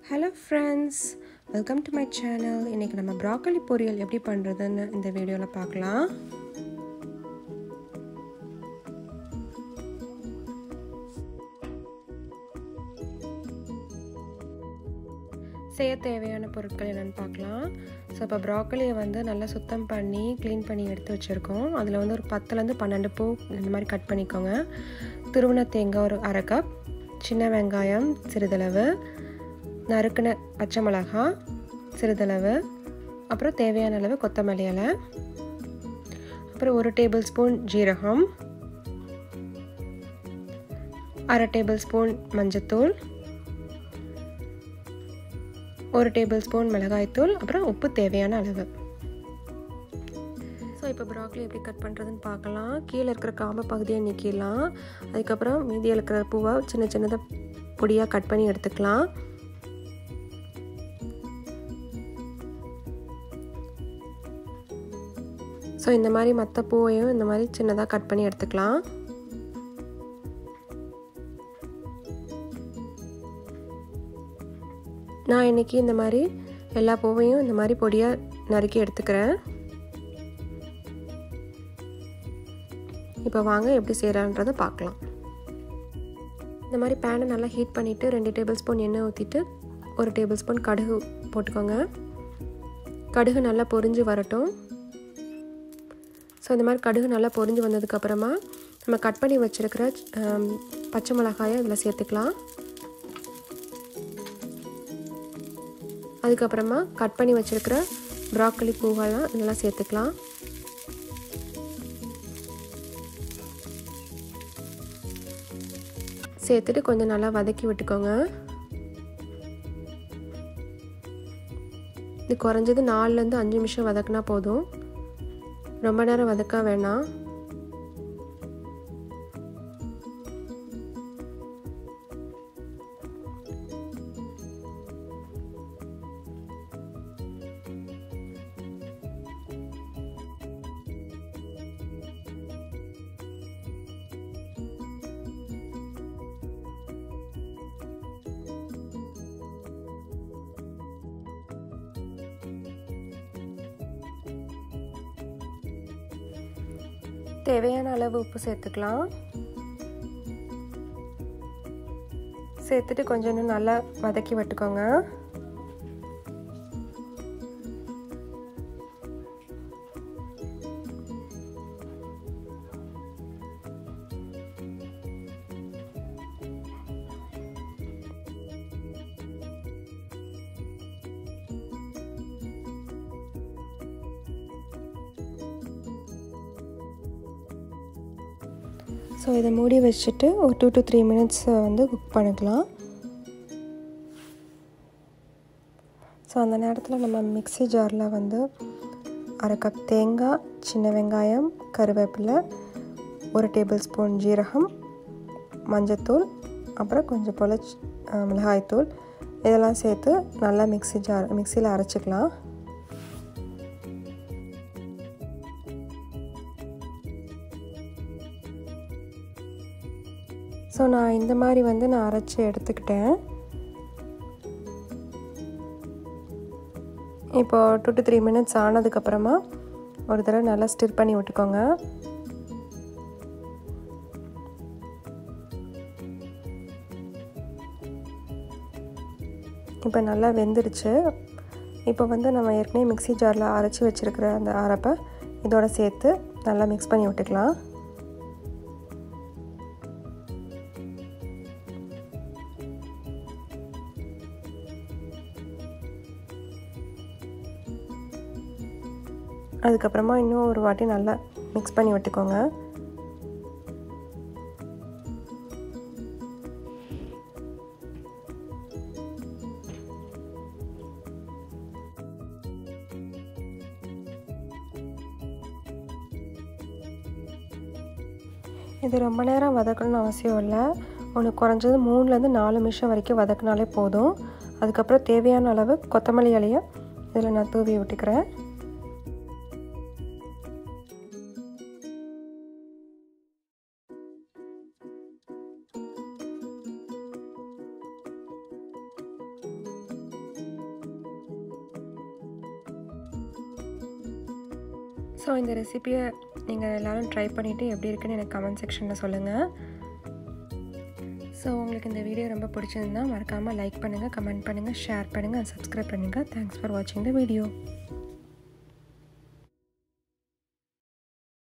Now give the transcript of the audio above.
hello friends welcome to my channel இன்றைக்கி நம்ம broccoli பொரியல் எப்படி பண்ணுறதுன்னு இந்த வீடியோவில் பார்க்கலாம் செய்ய தேவையான பொருட்கள் என்னென்னு பார்க்கலாம் ஸோ இப்போ ப்ராக்கலியை வந்து நல்லா சுத்தம் பண்ணி க்ளீன் பண்ணி எடுத்து வச்சுருக்கோம் அதில் வந்து ஒரு பத்துலேருந்து பன்னெண்டு பூ இந்த மாதிரி கட் பண்ணிக்கோங்க துருவன தேங்காய் ஒரு அரை கப் சின்ன வெங்காயம் சிறிதளவு நறுக்கின பச்சை மிளகாய் சிறிதளவு அப்புறம் தேவையான அளவு கொத்தமல்லி இலை அப்புறம் ஒரு டேபிள் ஸ்பூன் ஜீரகம் அரை டேபிள் ஸ்பூன் மஞ்சத்தூள் ஒரு டேபிள் ஸ்பூன் மிளகாய்த்தூள் அப்புறம் உப்பு தேவையான அளவு ஸோ இப்போ ப்ராக்லி எப்படி கட் பண்ணுறதுன்னு பார்க்கலாம் கீழே இருக்கிற காம்பு பகுதியை நீக்கிடலாம் அதுக்கப்புறம் மீதி இருக்கிற பூவை சின்ன சின்னதாக பொடியாக கட் பண்ணி எடுத்துக்கலாம் ஸோ இந்த மாதிரி மற்ற பூவையும் இந்த மாதிரி சின்னதாக கட் பண்ணி எடுத்துக்கலாம் நான் இன்றைக்கி இந்த மாதிரி எல்லா பூவையும் இந்த மாதிரி பொடியாக நறுக்கி எடுத்துக்கிறேன் இப்போ வாங்க எப்படி செய்கிறான்றதை பார்க்கலாம் இந்த மாதிரி பேனை நல்லா ஹீட் பண்ணிவிட்டு ரெண்டு டேபிள் ஸ்பூன் எண்ணெய் ஊற்றிட்டு ஒரு டேபிள் ஸ்பூன் கடுகு போட்டுக்கோங்க கடுகு நல்லா பொரிஞ்சு வரட்டும் ஸோ இந்த மாதிரி கடுகு நல்லா பொரிஞ்சு வந்ததுக்கப்புறமா நம்ம கட் பண்ணி வச்சுருக்கிற பச்சை மிளகாயை இதில் சேர்த்துக்கலாம் அதுக்கப்புறமா கட் பண்ணி வச்சுருக்கிற ப்ராக்கலி பூவெல்லாம் இதெல்லாம் சேர்த்துக்கலாம் சேர்த்துட்டு கொஞ்சம் நல்லா வதக்கி விட்டுக்கோங்க இது குறைஞ்சது நாலுலேருந்து அஞ்சு நிமிஷம் வதக்குனா போதும் ரொம்ப நேரம் வதக்க வேணாம் தேவையான அளவு உப்பு சேர்த்துக்கலாம் சேர்த்துட்டு கொஞ்சம் இன்னும் நல்லா வதக்கி விட்டுக்கோங்க ஸோ இதை மூடி வச்சுட்டு ஒரு டூ டு த்ரீ மினிட்ஸ் வந்து குக் பண்ணிக்கலாம் ஸோ அந்த நேரத்தில் நம்ம மிக்சி ஜாரில் வந்து அரை கப் தேங்காய் சின்ன வெங்காயம் கருவேப்பிலை ஒரு டேபிள் ஸ்பூன் ஜீரகம் மஞ்சத்தூள் அப்புறம் கொஞ்சம் போல் மிளகாய்த்தூள் இதெல்லாம் சேர்த்து நல்லா மிக்சி ஜார் மிக்சியில் அரைச்சிக்கலாம் ஸோ நான் இந்த மாதிரி வந்து நான் அரைச்சி எடுத்துக்கிட்டேன் இப்போ டூ டு த்ரீ மினிட்ஸ் ஆனதுக்கப்புறமா ஒரு தடவை நல்லா ஸ்டிர் பண்ணி விட்டுக்கோங்க இப்போ நல்லா வெந்துடுச்சு இப்போ வந்து நம்ம ஏற்கனவே மிக்சி ஜாரில் அரைச்சி வச்சுருக்கிற அந்த அரைப்பை இதோட சேர்த்து நல்லா மிக்ஸ் பண்ணி விட்டுக்கலாம் அதுக்கப்புறமா இன்னும் ஒரு வாட்டி நல்லா மிக்ஸ் பண்ணி விட்டுக்கோங்க இது ரொம்ப நேரம் வதக்கணும்னு அவசியம் இல்லை ஒன்று குறைஞ்சது மூணுலேருந்து நாலு நிமிஷம் வரைக்கும் வதக்கினாலே போதும் அதுக்கப்புறம் தேவையான அளவு கொத்தமல்லி இலையை இதில் நான் தூவி விட்டுக்கிறேன் ஸோ இந்த ரெசிபியை நீங்கள் எல்லோரும் ட்ரை பண்ணிவிட்டு எப்படி இருக்குன்னு எனக்கு கமெண்ட் செக்ஷனில் சொல்லுங்கள் ஸோ உங்களுக்கு இந்த வீடியோ ரொம்ப பிடிச்சிருந்தா மறக்காமல் லைக் பண்ணுங்கள் கமெண்ட் பண்ணுங்கள் ஷேர் பண்ணுங்கள் சப்ஸ்கிரைப் பண்ணுங்கள் தேங்க்ஸ் ஃபார் வாட்சிங் த வீடியோ